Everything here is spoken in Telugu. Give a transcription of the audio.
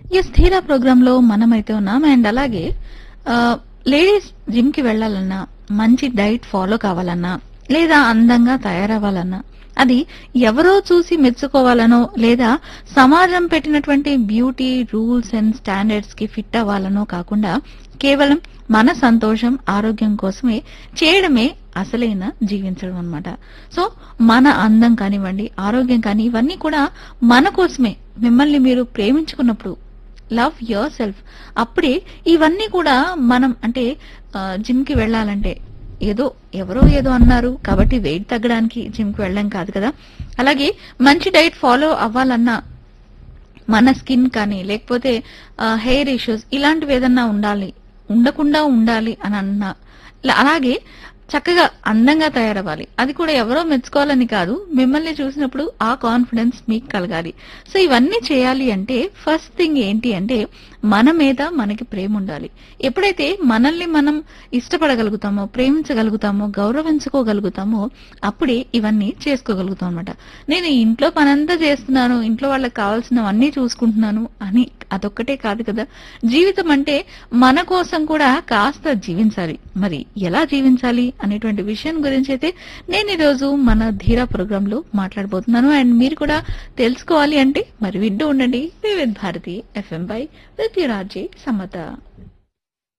ఎస్ ధీరా ప్రోగ్రామ్ లో మనమైతే ఉన్నాం అండ్ అలాగే లేడీస్ జిమ్ కి వెళ్లాలన్నా మంచి డైట్ ఫాలో కావాలన్నా లేదా అందంగా తయారవ్వాలన్నా అది ఎవరో చూసి మెచ్చుకోవాలనో లేదా సమాజం పెట్టినటువంటి బ్యూటీ రూల్స్ అండ్ స్టాండర్డ్స్ కి ఫిట్ అవ్వాలనో కాకుండా కేవలం మన సంతోషం ఆరోగ్యం కోసమే చేయడమే అసలైన జీవించడం అన్నమాట సో మన అందం కానివ్వండి ఆరోగ్యం కానీ ఇవన్నీ కూడా మన కోసమే మిమ్మల్ని మీరు ప్రేమించుకున్నప్పుడు లవ్ యువర్ సెల్ఫ్ అప్పుడే ఇవన్నీ కూడా మనం అంటే జిమ్ కి వెళ్ళాలంటే ఏదో ఎవరో ఏదో అన్నారు కాబట్టి వెయిట్ తగ్గడానికి జిమ్ కి వెళ్ళడం కాదు కదా అలాగే మంచి డైట్ ఫాలో అవ్వాలన్నా మన స్కిన్ కానీ లేకపోతే హెయిర్ ఇష్యూస్ ఇలాంటివి ఏదన్నా ఉండాలి ఉండకుండా ఉండాలి అని అన్నా ల- అలాగే చక్కగా అందంగా తయారవ్వాలి అది కూడా ఎవరో మెచ్చుకోవాలని కాదు మిమ్మల్ని చూసినప్పుడు ఆ కాన్ఫిడెన్స్ మీకు కలగాలి సో ఇవన్నీ చేయాలి అంటే ఫస్ట్ థింగ్ ఏంటి అంటే మన మీద మనకి ప్రేమ ఉండాలి ఎప్పుడైతే మనల్ని మనం ఇష్టపడగలుగుతామో ప్రేమించగలుగుతామో గౌరవించుకోగలుగుతామో అప్పుడే ఇవన్నీ చేసుకోగలుగుతాం అనమాట నేను ఇంట్లో పనంతా చేస్తున్నాను ఇంట్లో వాళ్ళకి కావాల్సినవన్నీ చూసుకుంటున్నాను అని అదొక్కటే కాదు కదా జీవితం అంటే మన కోసం కూడా కాస్త జీవించాలి మరి ఎలా జీవించాలి అనేటువంటి విషయం గురించి అయితే నేను ఈరోజు మన ధీరా ప్రోగ్రామ్ లో మాట్లాడబోతున్నాను అండ్ మీరు కూడా తెలుసుకోవాలి అంటే మరి వింటూ ఉండండి Vividh Bharati FM bye with Raji Samata